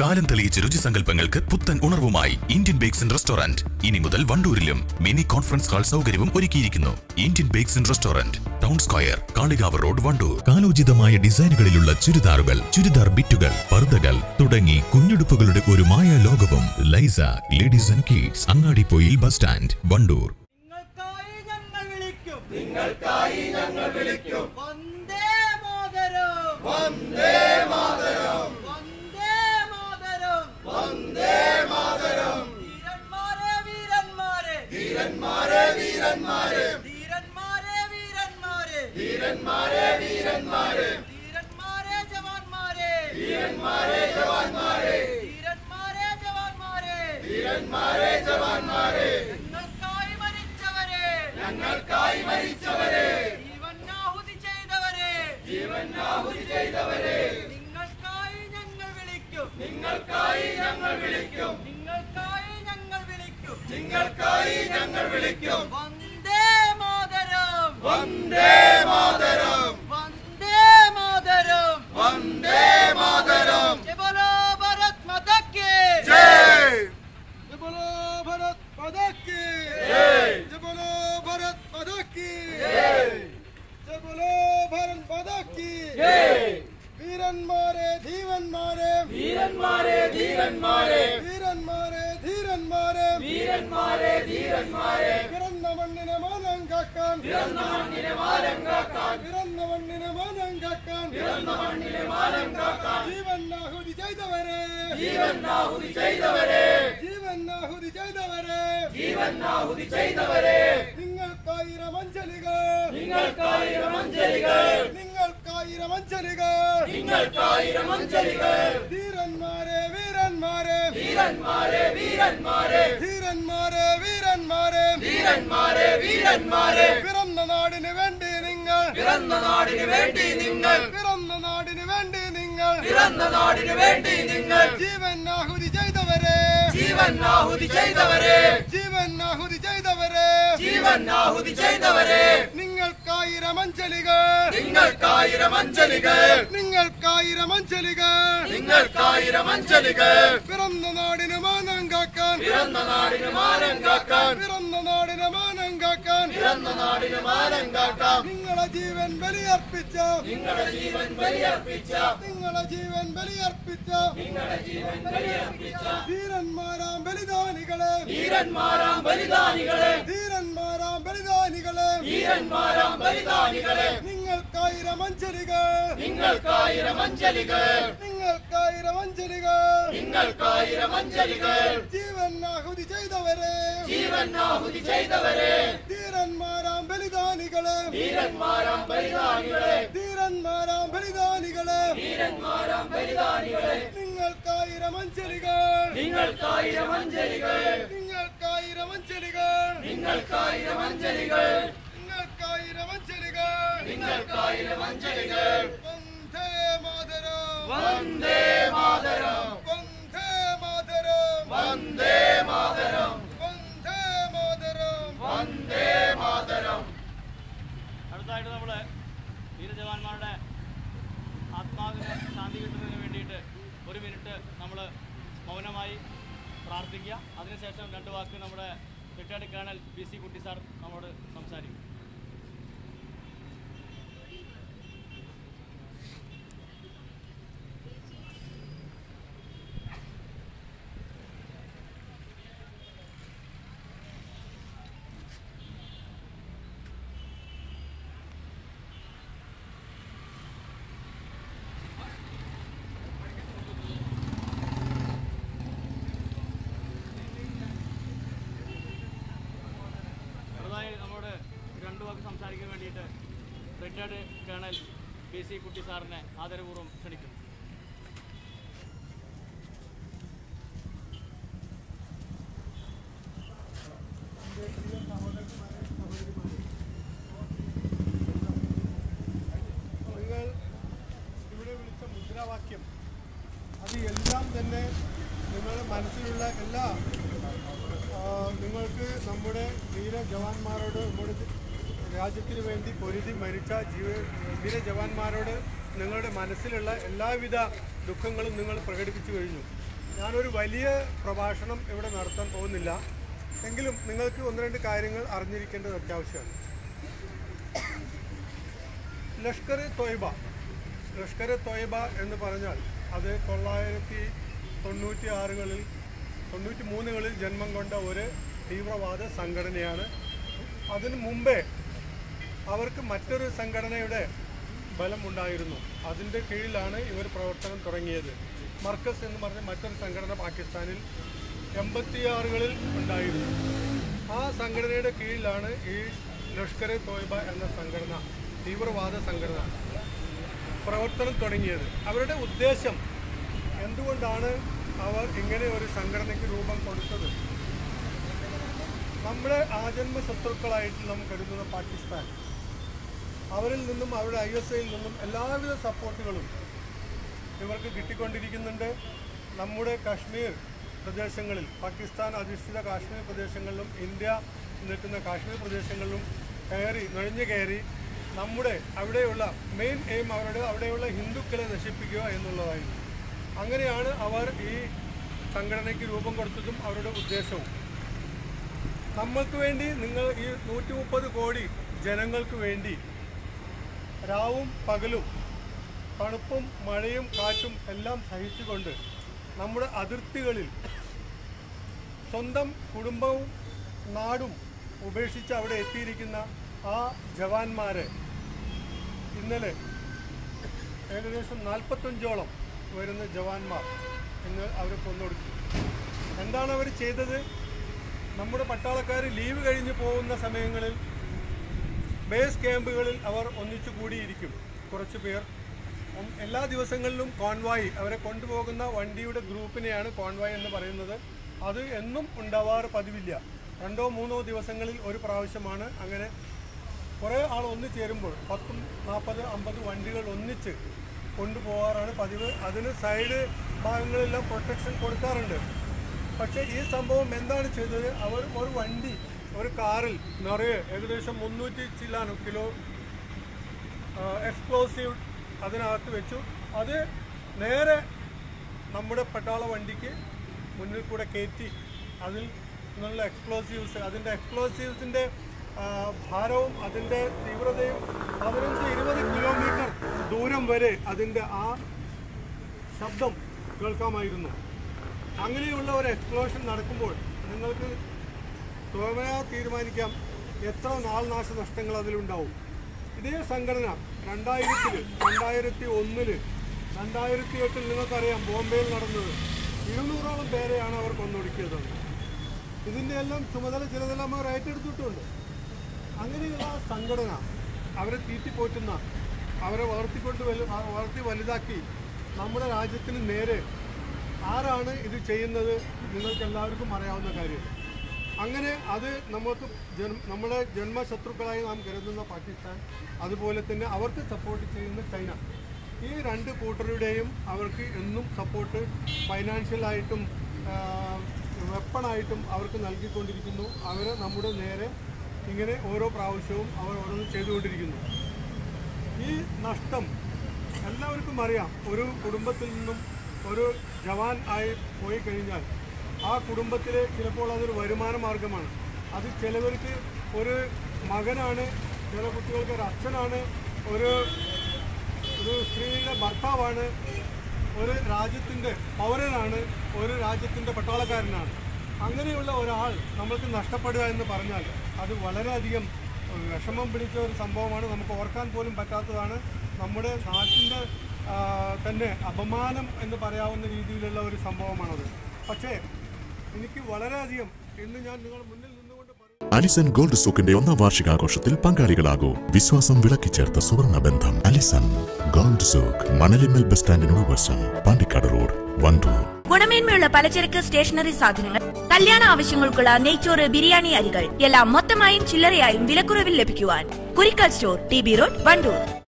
കാലം തെളിയിച്ച രുചിസങ്കല്പങ്ങൾക്ക് പുത്തൻ ഉണർവുമായി ഇന്ത്യൻ ബേക്സ് ആൻഡ് റെസ്റ്റോറന്റ് ഇനി മുതൽ വണ്ടൂരിലും മിനി കോൺഫറൻസ് ഹാൾ സൗകര്യവും ഒരുക്കിയിരിക്കുന്നു Indian bakes and restaurant town square Kalikavu road Wandoor കാലോചിതമായ ഡിസൈനുകളിലുള്ള ചുരിദാറുകൾ ചുരിദാർ ബിറ്റുകൾ പർദ്ദകൾ തുടങ്ങി കുഞ്ഞുടുപ്പുകളുടെ ഒരു മായ ലോകവും ലൈസ ladies and kids Angadippoyil bus stand Wandoor നിങ്ങൾക്കായി ഞങ്ങൾ വിളിക്കും നിങ്ങൾക്കായി ഞങ്ങൾ വിളിക്കും വന്ദേ മാതരം വന്ദേ മാതരം വന്ദേ മാതരം വന്ദേ മാതരം വീരന്മാരെ വീരന്മാരെ വീരന്മാരെ വീരന്മാരെ വീരന്മാരെ വീരന്മാരെ വീരന്മാരെ വീരന്മാരെ വീരന്മാരെ ജവാന്മാരെ വീരന്മാരെ ജവാന്മാരെ വീരന്മാരെ ജവാന്മാരെ വീരന്മാരെ ജവാന്മാരെ ഞങ്ങൾക്കായി മരിച്ചവരെ ഞങ്ങൾക്കായി മരിച്ചവരെ ജീവനാഹുതി ചെയ്തവരെ ജീവനാഹുതി ചെയ്തവരെ നിങ്ങൾക്കായി ഞങ്ങൾ വിളിക്കും നിങ്ങൾക്കായി ഞങ്ങൾ വിളിക്കും നിങ്ങൾക്കായി ഞങ്ങൾ വിളിക്കും നിങ്ങൾക്കായി ഞങ്ങൾ വിളിക്കും വന്ദേ മാതരം വന്ദേ മാതരം വന്ദേ മാതരം വന്ദേ മാതരം ജയ് ബോലോ ഭാരത് മാതാ കി ജയ് जय बोलो भारत माता की जय जय बोलो भारत माता की जय जय बोलो भारत माता की जय വീരന്മാരെ ധീരന്മാരെ വീരന്മാരെ ധീരന്മാരെ വീരന്മാരെ ധീരന്മാരെ വീരന്മാരെ ധീരന്മാരെ പിറന്ന മണ്ണിനെ മാനം കാക്കാൻ പിറന്ന മണ്ണിനെ മാനം കാക്കാൻ പിറന്ന മണ്ണിനെ മാനം കാക്കാൻ പിറന്ന മണ്ണിനെ മാനം കാക്കാൻ ജീവനാഹുതി ചെയ്തവരെ ജീവനാഹുതി ചെയ്തവരെ ജീവനാഹുതി ചെയ്തവരെ ജീവനാഹുതി ചെയ്തവരെ നിങ്ങൾക്കായിരം അഞ്ജലികൾ നിങ്ങൾക്കായിരം അഞ്ജലികൾ നിങ്ങൾക്കായിരം അഞ്ജലികൾ നിങ്ങൾക്കായിരം അഞ്ജലികൾ ധീരന്മാരെ വീരന്മാരെ വീരന്മാരെ വീരന്മാരെ ധീരന്മാരെ വീരന്മാരെ വീരന്മാരെ വീരന്മാരെ പിറന്ന നാടിന് വേണ്ടി നിങ്ങൾ പിറന്ന നാടിന് വേണ്ടി നിങ്ങൾ പിറന്ന നാടിന് വേണ്ടി നിങ്ങൾ പിറന്ന നാടിന് വേണ്ടി നിങ്ങൾ ജീവൻ ആഹുതി ചെയ്തവരെ ജീവൻ ആഹുതി ചെയ്തവരെ ജീവൻ ആഹുതി ചെയ്തവരെ ജീവൻ ആഹുതി ചെയ്തവരെ നിങ്ങൾക്കായിരം അഞ്ജലികൾ നിങ്ങൾക്കായിരം അഞ്ജലികൾ നിങ്ങൾക്കായിരം അഞ്ജലികൾ നിങ്ങൾക്കായിരം അഞ്ജലികൾ പിറന്ന നാടിന് മാനം കാക്കാൻ പിറന്ന നാടിന് മാനം കാക്കാൻ പിറന്ന നാടിന് മാനം കാക്കാൻ പിറന്ന നാടിന് മാനം കാക്കാൻ നിങ്ങളെ ജീവൻ ബലിയർപ്പിച്ച നിങ്ങളുടെ ജീവൻ ബലിയർപ്പിച്ച നിങ്ങളെ ജീവൻ ബലിയർപ്പിച്ച നിങ്ങളുടെ ജീവൻ ബലിയർപ്പിച്ച ധീരന്മാരാം ബലിദാനികളെ ധീരന്മാരാം ബലിദാനികളെ ധീരന്മാരാം ബലിദാനികളെ ധീരന്മാരാം ബലിദാനികളെ നിങ്ങൾക്കായിരം അഞ്ജലികൾ നിങ്ങൾക്കായിരം അഞ്ജലികൾ നിങ്ങൾക്കായിരം അഞ്ജലികൾ നിങ്ങൾക്കായിരം അഞ്ജലികൾ ജീവൻ ആഹുതി ചെയ്തവരെ ജീവൻ ആഹുതി ചെയ്തവരെ ധീരന്മാരാം ബലിദാനികളെ ധീരന്മാരാം ബലിദാനികളെ ധീരന്മാരാം ബലിദാനികളെ ധീരന്മാരാം ബലിദാനികളെ നിങ്ങൾക്കായിരം അഞ്ജലികൾ നിങ്ങൾക്കായിരം അഞ്ജലികൾ നിങ്ങൾക്കായിരം അഞ്ജലികൾ നിങ്ങൾക്കായിരം അഞ്ജലികൾ നിങ്ങൾക്കായിരം അഞ്ജലികൾ നിങ്ങൾക്കായിരം അഞ്ജലികൾ വന്ദേ മാതരം വന്ദേ മാതരം വന്ദേ മാതരം വന്ദേ മാതരം വന്ദേ മാതരം വന്ദേ മാതരം അടുത്തായിട്ട് നമ്മൾ വീരജവാന്മാരുടെ ആത്മാവിന് ശാന്തി കിട്ടുന്നതിന് വേണ്ടിയിട്ട് ഒരു മിനിറ്റ് നമ്മൾ മൗനമായി പ്രാർത്ഥിക്കുക അതിനുശേഷം രണ്ട് വാക്ക് നമ്മുടെ retired colonel B C Kutty sir നമ്മോട് സംസാരിക്കും അടുത്തതായി നമ്മോട് രണ്ട് വാക്ക് സംസാരിക്കാൻ വേണ്ടിയിട്ട് റിട്ടയർഡ് കേണൽ ബി സി കുട്ടി സാറിനെ ആദരപൂർവ്വം ക്ഷണിക്കുന്നു നിങ്ങൾ ഇവിടെ വിളിച്ച മുദ്രാവാക്യം അത് എല്ലാം തന്നെ നിങ്ങളുടെ മനസ്സിലുള്ള എല്ലാ ആ, നിങ്ങൾക്ക് നമ്മുടെ വീര ജവാന്മാരോട് നമ്മുടെ രാജ്യത്തിന് വേണ്ടി പൊരുതി മരിച്ച ജീവ വീര ജവാന്മാരോട് നിങ്ങളുടെ മനസ്സിലുള്ള എല്ലാവിധ ദുഃഖങ്ങളും നിങ്ങൾ പ്രകടിപ്പിച്ചു കഴിഞ്ഞു ഞാനൊരു വലിയ പ്രഭാഷണം ഇവിടെ നടത്താൻ പോകുന്നില്ല എങ്കിലും നിങ്ങൾക്ക് ഒന്ന് രണ്ട് കാര്യങ്ങൾ അറിഞ്ഞിരിക്കേണ്ടത് അത്യാവശ്യമാണ് ലഷ്കർ എ തൊയ്ബ ലഷ്കർ എ തൊയ്ബ എന്ന് പറഞ്ഞാൽ അത് തൊള്ളായിരത്തി തൊണ്ണൂറ്റി ആറുകളിൽ തൊണ്ണൂറ്റി മൂന്നുകളിൽ ജന്മം കൊണ്ട ഒരു തീവ്രവാദ സംഘടനയാണ് അതിനു മുമ്പേ അവർക്ക് മറ്റൊരു സംഘടനയുടെ ബലമുണ്ടായിരുന്നു അതിൻ്റെ കീഴിലാണ് ഇവർ പ്രവർത്തനം തുടങ്ങിയത് മർക്കസ് എന്ന് പറഞ്ഞ മറ്റൊരു സംഘടന പാകിസ്ഥാനിൽ എൺപത്തിയാറുകളിൽ ഉണ്ടായിരുന്നു ആ സംഘടനയുടെ കീഴിലാണ് ഈ ലഷ്കർ എ തോയ്ബ എന്ന സംഘടന തീവ്രവാദ സംഘടന പ്രവർത്തനം തുടങ്ങിയത് അവരുടെ ഉദ്ദേശം എന്തുകൊണ്ടാണ് അവർ ഇങ്ങനെ ഒരു സംഘടനയ്ക്ക് രൂപം കൊടുത്തത് നമ്മുടെ ആജന്മ ശത്രുക്കളായിട്ട് നാം കരുതുന്ന പാകിസ്ഥാൻ അവരിൽ നിന്നും അവരുടെ ഐ എസ് ഐയിൽ നിന്നും എല്ലാവിധ സപ്പോർട്ടുകളും ഇവർക്ക് കിട്ടിക്കൊണ്ടിരിക്കുന്നുണ്ട് നമ്മുടെ കാശ്മീർ പ്രദേശങ്ങളിൽ പാകിസ്ഥാൻ അധിഷ്ഠിത കാശ്മീർ പ്രദേശങ്ങളിലും ഇന്ത്യ നിൽക്കുന്ന കാശ്മീർ പ്രദേശങ്ങളിലും കയറി നുഴഞ്ഞു കയറി നമ്മുടെ അവിടെയുള്ള മെയിൻ എയിം അവരുടെ അവിടെയുള്ള ഹിന്ദുക്കളെ നശിപ്പിക്കുക എന്നുള്ളതായിരുന്നു അങ്ങനെയാണ് അവർ ഈ സംഘടനയ്ക്ക് രൂപം കൊടുത്തതും അവരുടെ ഉദ്ദേശവും നമ്മൾക്ക് വേണ്ടി നിങ്ങൾ ഈ നൂറ്റി മുപ്പത് കോടി ജനങ്ങൾക്ക് വേണ്ടി രാവും പകലും തണുപ്പും മഴയും കാറ്റും എല്ലാം സഹിച്ചുകൊണ്ട് നമ്മുടെ അതിർത്തികളിൽ സ്വന്തം കുടുംബവും നാടും ഉപേക്ഷിച്ച് അവിടെ എത്തിയിരിക്കുന്ന ആ ജവാന്മാരെ ഇന്നലെ ഏകദേശം നാൽപ്പത്തഞ്ചോളം വരുന്ന ജവാന്മാർ ഇന്ന് അവർ കൊന്നൊടുക്കി എന്താണ് അവർ ചെയ്തത് നമ്മുടെ പട്ടാളക്കാർ ലീവ് കഴിഞ്ഞ് പോകുന്ന സമയങ്ങളിൽ ബേസ് ക്യാമ്പുകളിൽ അവർ ഒന്നിച്ചു കൂടിയിരിക്കും കുറച്ച് പേർ ഉം, എല്ലാ ദിവസങ്ങളിലും കോൺവായി അവരെ കൊണ്ടുപോകുന്ന വണ്ടിയുടെ ഗ്രൂപ്പിനെയാണ് കോൺവായ് എന്ന് പറയുന്നത് അത് എന്നും ഉണ്ടാവാറ് പതിവില്ല രണ്ടോ മൂന്നോ ദിവസങ്ങളിൽ ഒരു പ്രാവശ്യമാണ് അങ്ങനെ കുറേ ആൾ ഒന്നിച്ചേരുമ്പോൾ പത്തും നാൽപ്പത് അമ്പത് വണ്ടികൾ ഒന്നിച്ച് കൊണ്ടുപോകാറാണ് പതിവ് അതിന് സൈഡ് ഭാഗങ്ങളെല്ലാം പ്രൊട്ടക്ഷൻ കൊടുക്കാറുണ്ട് പക്ഷേ ഈ സംഭവം എന്താണ് ചെയ്തത് അവർ ഒരു വണ്ടി ഒരു കാറിൽ നിറയെ ഏകദേശം മുന്നൂറ്റി ചില്ലാനും കിലോ എക്സ്പ്ലോസീവ് അതിനകത്ത് വെച്ചു അത് നേരെ നമ്മുടെ പട്ടാള വണ്ടിക്ക് മുന്നിൽ കൂടെ കയറ്റി അതിൽ നിന്നുള്ള എക്സ്പ്ലോസീവ്സ് അതിൻ്റെ എക്സ്പ്ലോസീവ്സിൻ്റെ ഭാരവും അതിൻ്റെ തീവ്രതയും പതിനഞ്ച് ഇരുപത് കിലോമീറ്റർ ദൂരം വരെ അതിൻ്റെ ആ ശബ്ദം കേൾക്കാമായിരുന്നു അങ്ങനെയുള്ള ഒരു എക്സ്പ്ലോഷൻ നടക്കുമ്പോൾ നിങ്ങൾക്ക് സ്വയമേവ തീരുമാനിക്കാം എത്ര നാൾ നാശനഷ്ടങ്ങൾ അതിലുണ്ടാവും ഇതേ സംഘടന രണ്ടായിരത്തിൽ രണ്ടായിരത്തി ഒന്നില് രണ്ടായിരത്തി എട്ടിൽ നിങ്ങൾക്കറിയാം ബോംബെയിൽ നടന്നത് ഇരുന്നൂറോളം പേരെയാണ് അവർ കൊന്നൊടുക്കിയത് ഇതിൻ്റെ എല്ലാം ചുമതല ചിലതെല്ലാം അവർ ഏറ്റെടുത്തിട്ടുണ്ട് അങ്ങനെയുള്ള ആ സംഘടന അവരെ തീറ്റിപ്പോറ്റുന്ന അവരെ വളർത്തിക്കൊണ്ട് വലു ആ വളർത്തി വലുതാക്കി നമ്മുടെ രാജ്യത്തിന് നേരെ ആരാണ് ഇത് ചെയ്യുന്നത് നിങ്ങൾക്ക് എല്ലാവർക്കും അറിയാവുന്ന കാര്യം അങ്ങനെ അത് നമുക്ക് ജന്മ നമ്മുടെ ജന്മശത്രുക്കളായി നാം കരുതുന്ന പാകിസ്ഥാൻ അതുപോലെ തന്നെ അവർക്ക് സപ്പോർട്ട് ചെയ്യുന്ന ചൈന ഈ രണ്ട് കൂട്ടരുടെയും അവർക്ക് എന്നും സപ്പോർട്ട് ഫൈനാൻഷ്യലായിട്ടും വെപ്പണായിട്ടും അവർക്ക് നൽകിക്കൊണ്ടിരിക്കുന്നു അവർ നമ്മുടെ നേരെ ഇങ്ങനെ ഓരോ പ്രാവശ്യവും അവർ ഓരോന്ന് ചെയ്തുകൊണ്ടിരിക്കുന്നു ഈ നഷ്ടം എല്ലാവർക്കും അറിയാം ഒരു കുടുംബത്തിൽ നിന്നും ഒരു ജവാൻ ആയി പോയി കഴിഞ്ഞാൽ ആ കുടുംബത്തിലെ ചിലപ്പോൾ അതൊരു വരുമാന മാർഗമാണ് അത് ചിലവർക്ക് ഒരു മകനാണ് ചില കുട്ടികൾക്ക് ഒരു അച്ഛനാണ് ഒരു ഒരു സ്ത്രീയുടെ ഭർത്താവാണ് ഒരു രാജ്യത്തിൻ്റെ പൗരനാണ് ഒരു രാജ്യത്തിൻ്റെ പട്ടാളക്കാരനാണ് അങ്ങനെയുള്ള ഒരാൾ നമ്മൾക്ക് നഷ്ടപ്പെടുക എന്ന് പറഞ്ഞാൽ അത് വളരെയധികം വിഷമം പിടിച്ച ഒരു സംഭവമാണ് നമുക്ക് ഓർക്കാൻ പോലും പറ്റാത്തതാണ് നമ്മുടെ നാട്ടിൻ്റെ ആ, തന്നെ അപമാനം എന്ന് പറയാവുന്ന രീതിയിലുള്ള ഒരു സംഭവമാണത് പക്ഷേ എനിക്ക് വളരെയധികം ഇന്ന് ഞാൻ നിങ്ങളുടെ മുന്നിൽ നിന്നുകൊണ്ട് പറയും അലിസൺ ഗോൾഡ് സൂക്കിന്റെ ഒന്നാം വാർഷികാഘോഷത്തിൽ പങ്കാളികളാകൂ വിശ്വാസം വിളക്കിച്ചേർത്ത സുവർണ ബന്ധം അലിസൺ ഗോൾഡ് സൂക്ക് മണലിമ്മൽ ബസ് സ്റ്റാൻഡിനോട് വശം പാണ്ടിക്കാട് റോഡ് വണ്ടൂർ ഗുണമേന്മയുള്ള പലചരക്ക് സ്റ്റേഷനറി സാധനങ്ങൾ കല്യാണ ആവശ്യങ്ങൾക്കുള്ള നെയ്ച്ചോറ് ബിരിയാണി അരികൾ എല്ലാം മൊത്തമായും ചില്ലറയായും വിലക്കുറവിൽ ലഭിക്കുവാൻ Kurikkal store T B road Wandoor